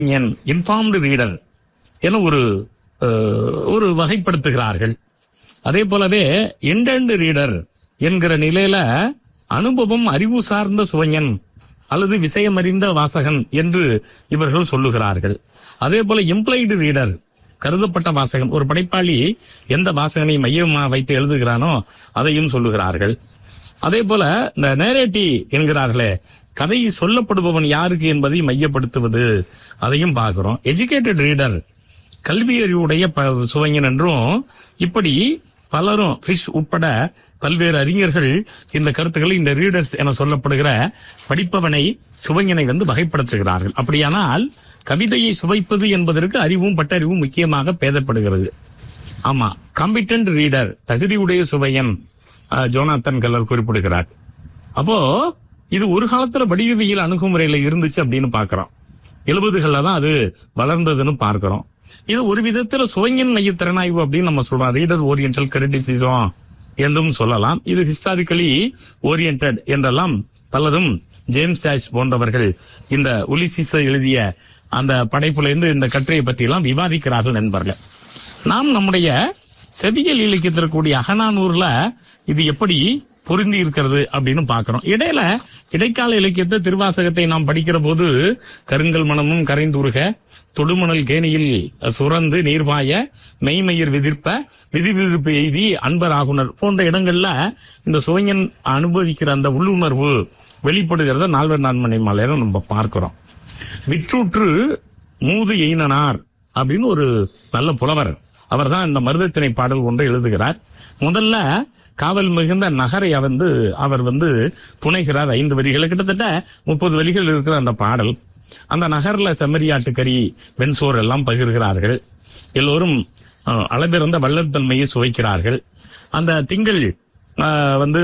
informed reader என ஒரு அஹ், ஒரு வகைப்படுத்துகிறார்கள் அதே போலவே இண்டென்ட் ரீடர் என்கிற நிலையில அனுபவம் அறிவு சார்ந்த சுவைஞன் அல்லது விஷயமறிந்த வாசகன் என்று இவர்கள் சொல்லுகிறார்கள் அதே போல இம்ப்ளைடு ரீடர் கருதப்பட்ட வாசகன் ஒரு படைப்பாளி எந்த வாசகனை மையமா வைத்து எழுதுகிறானோ அதையும் சொல்லுகிறார்கள் அதே போல இந்த நேரேட்டி என்கிறார்களே கதை சொல்லப்படுபவன் யாருக்கு என்பதை மையப்படுத்துவது அதையும் பார்க்கிறோம் எஜுகேட்டட் ரீடர் கல்வி அறிவுடைய ப- சுவைஞன் என்றும் இப்படி பலரும் ஃபிஷ் உட்பட பல்வேறு அறிஞர்கள் இந்த கருத்துக்களை இந்த ரீடர்ஸ் என சொல்லப்படுகிற படிப்பவனை சுவைஞனை வந்து வகைப்படுத்துகிறார்கள் அப்படியானால் கவிதையை சுவைப்பது என்பதற்கு அறிவும் பட்டறிவும் முக்கியமாக பேதப்படுகிறது ஆமா காம்பிட்டன்ட் ரீடர் தகுதியுடைய சுவையன் அஹ், ஜோனாத்தன் கல்லர் குறிப்பிடுகிறார் அப்போ இது ஒரு காலத்துல வடிவவியல் அணுகுமுறையில இருந்துச்சு அப்படின்னு பாக்குறோம் எழுபதுகள்ல தான் அது வளர்ந்ததுன்னு பார்க்கிறோம் இது ஒரு விதத்துல சுவைஞன் மைய திறனாய்வு அப்படின்னு நம்ம சொல்றோம் ரீடர் ஓரியன்டல் கிரிட்டிசிசம் என்றும் சொல்லலாம் இது ஹிஸ்டாரிக்கலி ஓரியன்டட் என்றெல்லாம் பலரும் ஜேம்ஸ் ஆஷ் போன்றவர்கள் இந்த உலிசிஸ எழுதிய அந்த படைப்புல இருந்து இந்த கட்டுரையை பத்தி எல்லாம் விவாதிக்கிறார்கள் நண்பர்கள் நாம் நம்முடைய செவியல் இலக்கியத்தில் கூடிய அகநானூர்ல இது எப்படி பொருந்தி இருக்கிறது அப்படின்னு பாக்குறோம் இடையில இடைக்கால இலக்கியத்தை திருவாசகத்தை நாம் படிக்கிற போது கருங்கல் மனமும் கரைந்துருக தொடுமணல் கேணியில் சுரந்து நீர்பாய மெய்மயிர் விதிர்ப்ப விதிவிதிர்ப்பு எய்தி அன்பர் ஆகுனர் போன்ற இடங்கள்ல இந்த சுவைஞன் அனுபவிக்கிற அந்த உள்ளுணர்வு வெளிப்படுகிறத நால்வர் நான்மனை மலையில நம்ம பார்க்கிறோம் விற்றுற்று மூது எய்னனார் அப்படின்னு ஒரு நல்ல புலவர் அவர்தான் இந்த மருதத்திணை பாடல் ஒன்றை எழுதுகிறார் முதல்ல காவல் மிகுந்த நகரை வந்து அவர் வந்து புனைகிறார் ஐந்து வரிகள் கிட்டத்தட்ட முப்பது வரிகள் இருக்கிற அந்த பாடல் அந்த நகர்ல செம்மறியாட்டு கறி வெண்சோர் எல்லாம் பகிர்கிறார்கள் எல்லோரும் அஹ், அளவிறந்த வள்ளத்தன்மையை சுவைக்கிறார்கள் அந்த திங்கள் அஹ், வந்து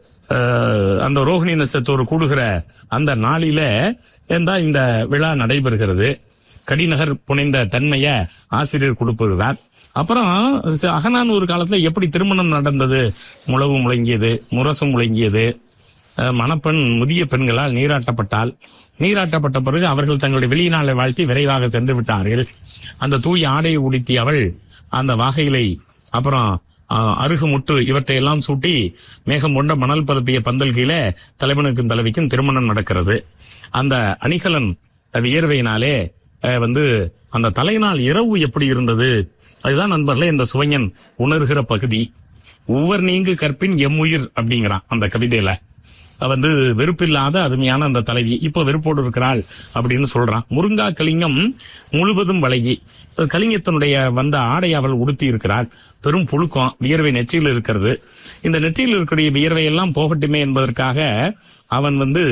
அஹ், அந்த ரோகிணி நட்சத்திரம் கூடுகிற அந்த நாளில தான் இந்த விழா நடைபெறுகிறது கடிநகர் புனைந்த தன்மைய ஆசிரியர் கொடுப்புகிறார் அப்புறம் ச- அகநானூறு காலத்துல எப்படி திருமணம் நடந்தது முழவு முழங்கியது முரசம் முழங்கியது அஹ், மணப்பெண் முதிய பெண்களால் நீராட்டப்பட்டால் நீராட்டப்பட்ட பிறகு அவர்கள் தங்களுடைய வெளியினாலை வாழ்த்தி விரைவாக சென்று விட்டார்கள் அந்த தூய ஆடையை உடுத்தி அவள் அந்த வாகையிலை அப்புறம் அஹ், அருகுமுட்டு இவற்றையெல்லாம் சூட்டி மேகம் கொண்ட மணல் பரப்பிய பந்தல் கீழே தலைவனுக்கும் தலைவிக்கும் திருமணம் நடக்கிறது அந்த அணிகலன் வியர்வையினாலே அஹ், வந்து அந்த தலைநாள் இரவு எப்படி இருந்தது அதுதான் நண்பர்களே இந்த சுவைஞன் உணர்கிற பகுதி ஒவ்வொரு நீங்கு கற்பின் எம்முயிர் அப்படிங்கிறான் அந்த கவிதையில அவ வந்து வெறுப்பில்லாத அருமையான அந்த தலைவி இப்போ வெறுப்போடு இருக்கிறாள் அப்படின்னு சொல்றான் முருங்கா கலிங்கம் முழுவதும் வழங்கி கலிங்கத்தினுடைய வந்த ஆடை அவள் உடுத்தி இருக்கிறாள் பெரும் புழுக்கம் வியர்வை நெற்றியில் இருக்கிறது இந்த நெற்றியில் இருக்கக்கூடிய வியர்வை எல்லாம் போகட்டுமே என்பதற்காக அவன் வந்து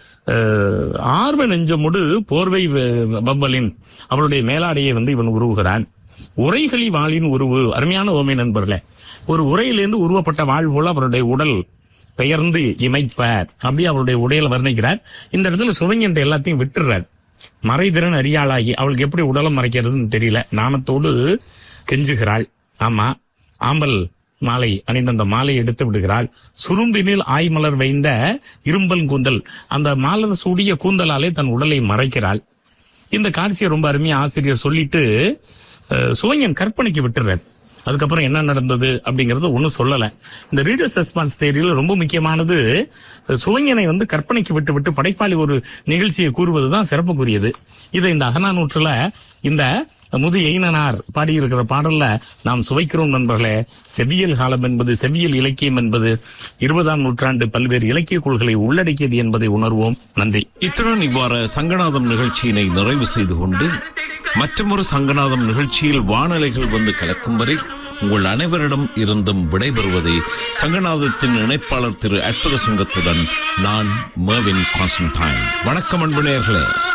அஹ், ஆர்வ நெஞ்சமுடு போர்வை வ- வவ்வலின் அவளுடைய மேலாடையை வந்து இவன் உருவுகிறான் உரைகளி வாளின் உருவு அருமையான ஓமை நண்பர்களே ஒரு உரையிலிருந்து உருவப்பட்ட வாழ் போல அவருடைய உடல் பெயர்ந்து இமைப்பார் அப்படியே அவருடைய உடையில வர்ணிக்கிறார் இந்த இடத்துல சுவைங்கின்ற எல்லாத்தையும் விட்டுறார் மறைதிறன் அறியாளாகி அவளுக்கு எப்படி உடலை மறைக்கிறதுன்னு தெரியல நாணத்தோடு கெஞ்சுகிறாள் ஆமா ஆம்பல் மாலை அணிந்த அந்த மாலை எடுத்து விடுகிறாள் சுரும்பினில் ஆய்மலர் வைந்த இரும்பல் கூந்தல் அந்த மாலர் சூடிய கூந்தலாலே தன் உடலை மறைக்கிறாள் இந்த காட்சியை ரொம்ப அருமையா ஆசிரியர் சொல்லிட்டு அஹ், சுவைஞன் கற்பனைக்கு விட்டுறார் அதுக்கப்புறம் என்ன நடந்தது அப்படிங்கறது ஒன்றும் சொல்லல இந்த ரீடர்ஸ் ரெஸ்பான்ஸ் தேரியில ரொம்ப முக்கியமானது அஹ், சுவைஞனை வந்து கற்பனைக்கு விட்டு விட்டு படைப்பாளி ஒரு நிகழ்ச்சியை கூறுவதுதான் சிறப்புக்குரியது இதை இந்த அகநானூற்றுல இந்த முது எயினனார் பாடியிருக்கிற பாடல்ல நாம் சுவைக்கிறோம் நண்பர்களே செவ்வியல் காலம் என்பது செவ்வியல் இலக்கியம் என்பது இருபதாம் நூற்றாண்டு பல்வேறு இலக்கிய கொள்களை உள்ளடக்கியது என்பதை உணர்வோம் நன்றி இத்துடன் இவ்வாறு சங்கநாதம் நிகழ்ச்சியினை நிறைவு செய்து கொண்டு மற்றொரு சங்கநாதம் நிகழ்ச்சியில் வானலைகள் வந்து கலக்கும் வரை உங்கள் அனைவரிடம் இருந்தும் விடைபெறுவது சங்கநாதத்தின் இணைப்பாளர் திரு அற்புத சுங்கத்துடன் நான் மேவின் கான்ஸ்டன்டைன் வணக்கம் அன்பு நேயர்களே